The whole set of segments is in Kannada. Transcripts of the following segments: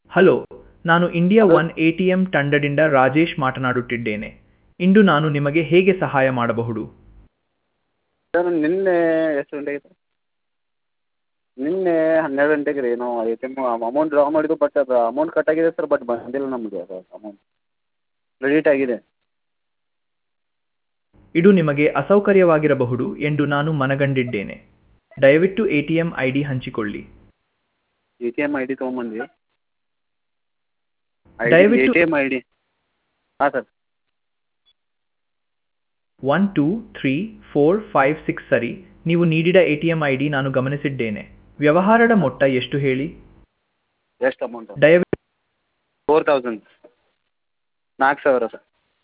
ಹಲೋ ನಾನು India one A T M ತಂಡದಿಂದ ರಾಜೇಶ್ ಮಾತನಾಡುತ್ತಿದ್ದೇನೆ ಇಂದು ನಾನು ನಿಮಗೆ ಹೇಗೆ ಸಹಾಯ ಮಾಡಬಹುದು ಸರ್ ನಿನ್ನೆ ಎಷ್ಟು ಗಂಟೆಗೆ ಸರ್ ನಿನ್ನೆ ಹನ್ನೆರಡು ಗಂಟೆಗೆ ರೀ ನಾವು A T M amount draw ಮಾಡಿದ್ದು ಬಟ್ ಅದು ಅಮೌಂಟ್ ಕಟ್ ಆಗಿದೆ ಸರ್ ಬಟ್ ಬಂದಿಲ್ಲ ನಮಗೆ ಅದು ಅಮೌಂಟ್ ಕ್ರೆಡಿಟ್ ಆಗಿದೆ ಇದು ನಿಮಗೆ ಅಸೌಕರ್ಯವಾಗಿರಬಹುದು ಎಂದು ನಾನು ಮನಗಂಡಿದ್ದೇನೆ ದಯವಿಟ್ಟು A T M I D ಹಂಚಿಕೊಳ್ಳಿ A T M I D ತೊಗೊಂಬಂದ್ವಿ ಎ ದಯವಿಟ್ಟು- ಟಿ ಎಮ್ ಐ ಡಿ ಹಾಂ sir one two three four five six ಸರಿ ನೀವು ನೀಡಿದ A T M I D ನಾನು ಗಮನಿಸಿದ್ದೇನೆ ವ್ಯವಹಾರದ ಮೊತ್ತ ಎಷ್ಟು ಹೇಳಿ ಎಷ್ಟು ಅಮೌಂಟ್ ದಯವಿಟ್ಟು ಫೋರ್ ತೌಸಂಡ್ ನಾಲ್ಕು ಸಾವಿರ ಸರ್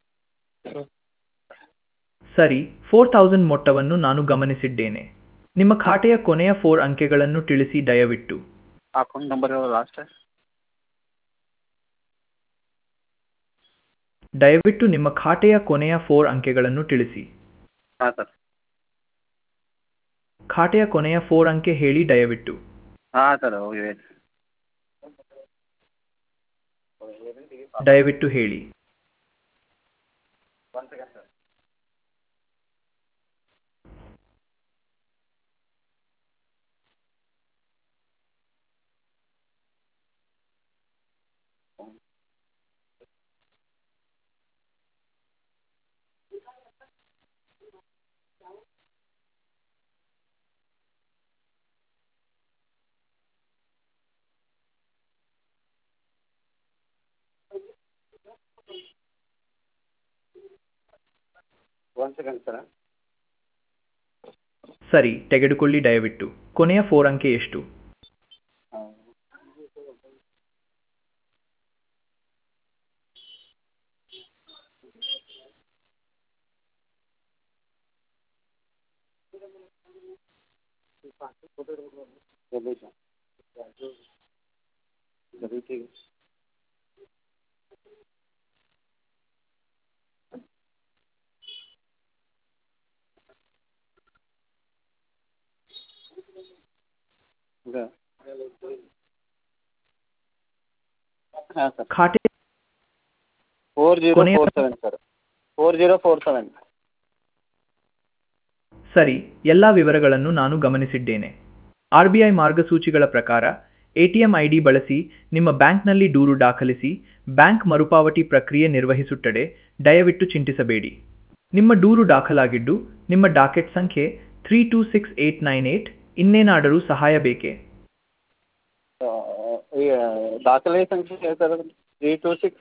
ಸರಿ ಫೋರ್ ತೌಸಂಡ್ ಮೊತ್ತವನ್ನು ನಾನು ಗಮನಿಸಿದ್ದೇನೆ ನಿಮ್ಮ ಖಾತೆಯ ಕೊನೆಯ ಫೋರ್ ಅಂಕೆಗಳನ್ನು ತಿಳಿಸಿ ದಯವಿಟ್ಟು ಅಕೌಂಟ್ ನಂಬರ್ ಲಾಸ್ಟ್ ದಯವಿಟ್ಟು ನಿಮ್ಮ ಖಾತೆಯ ಕೊನೆಯ ಫೋರ್ ಅಂಕೆಗಳನ್ನು ತಿಳಿಸಿ ಹಾಂ ಸರ್ ಖಾತೆಯ ಕೊನೆಯ ಫೋರ್ ಅಂಕೆ ಹೇಳಿ ದಯವಿಟ್ಟು ಹಾಂ ಸರ್ ಹೋಗಿದೆ ದಯವಿಟ್ಟು ಹೇಳಿ one second sir one second sir ಸರಿ ತೆಗೆದುಕೊಳ್ಳಿ ದಯವಿಟ್ಟು ಕೊನೆಯ ಫೋರ್ ಅಂಕೆ ಎಷ್ಟು ಹಾಂ ಸರ್ ಖಾತೆ ಫೋರ್ ಜೀರೋ ಕೊನೆಯ- four seven sir four zero four seven ಸರಿ ಎಲ್ಲ ವಿವರಗಳನ್ನು ನಾನು ಗಮನಿಸಿದ್ದೇನೆ ಆರ್ ಬಿ ಐ ಮಾರ್ಗಸೂಚಿಗಳ ಪ್ರಕಾರ ಎಟಿಎಂ ಐ ಡಿ ಬಳಸಿ ನಿಮ್ಮ ಬ್ಯಾಂಕ್ನಲ್ಲಿ ದೂರು ದಾಖಲಿಸಿ ಬ್ಯಾಂಕ್ ಮರುಪಾವತಿ ಪ್ರಕ್ರಿಯೆ ನಿರ್ವಹಿಸುತ್ತದೆ ದಯವಿಟ್ಟು ಚಿಂತಿಸಬೇಡಿ ನಿಮ್ಮ ದೂರು ದಾಖಲಾಗಿದ್ದು ನಿಮ್ಮ ಡಾಕೆಟ್ ಸಂಖ್ಯೆ three two six eight nine eight ಇನ್ನೇನಾದರೂ ಸಹಾಯ ಬೇಕೇ ಈ ದಾಖಲೆ ಸಂಖ್ಯೆ ಸರ್ ತ್ರೀ ಟು ಸಿಕ್ಸ್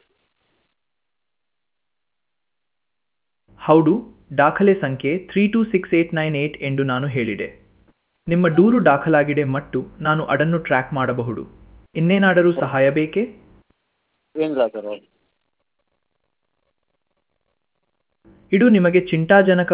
ಹೌದು ದಾಖಲೆ ಸಂಖ್ಯೆ three two six eight nine eight ಎಂದು ನಾನು ಹೇಳಿದೆ ನಿಮ್ಮ ದೂರು ದಾಖಲಾಗಿದೆ ಮತ್ತು ನಾನು ಅದನ್ನು ಟ್ರ್ಯಾಕ್ ಮಾಡಬಹುದು ಇನ್ನೇನಾದರೂ ಸಹಾಯ ಬೇಕೇ ಏನಿಲ್ಲ ಸರ್ ಇದು ನಿಮಗೆ ಚಿಂತಾಜನಕ